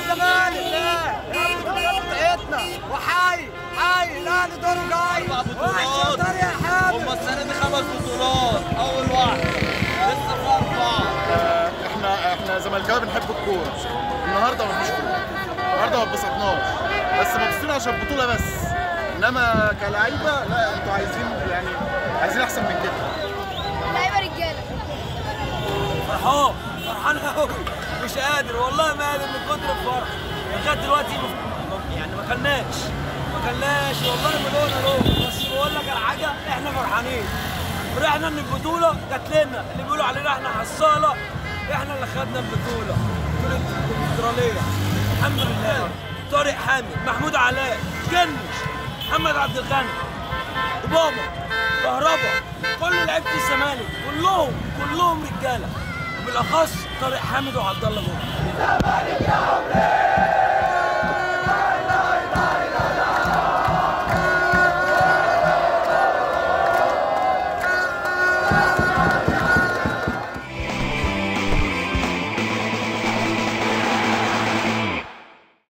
الزمالك لا البطولات بتاعتنا وحي حي الاهلي دوره جاي اربع وحش يا بطولات طارق يا حامد هم السنه دي خمس بطولات اول واحده لسه في اربعه آه، احنا احنا زملكاويه بنحب الكوره النهارده مفيش كوره النهارده ما اتبسطناش بس مبسوطين عشان البطوله بس انما كلعيبه لا انتوا عايزين يعني عايزين احسن من كده لعيبه رجاله فرحان فرحان قوي مش قادر والله ما قادر من كتر الفرح لغايه دلوقتي ما- يعني ما كلناش ما كلناش والله ملونا لو بس بقول لك على حاجه احنا فرحانين فرحنا ان البطوله جات لنا اللي بيقولوا علينا احنا حصاله احنا اللي خدنا البطوله بطوله الكونفدراليه الحمد لله طارق حامد محمود علاء جنش محمد عبد الغني اوباما كهربا كل لعيبه الزمالك كلهم كلهم رجاله وبالاخص طارق حامد وعبد الله جمعه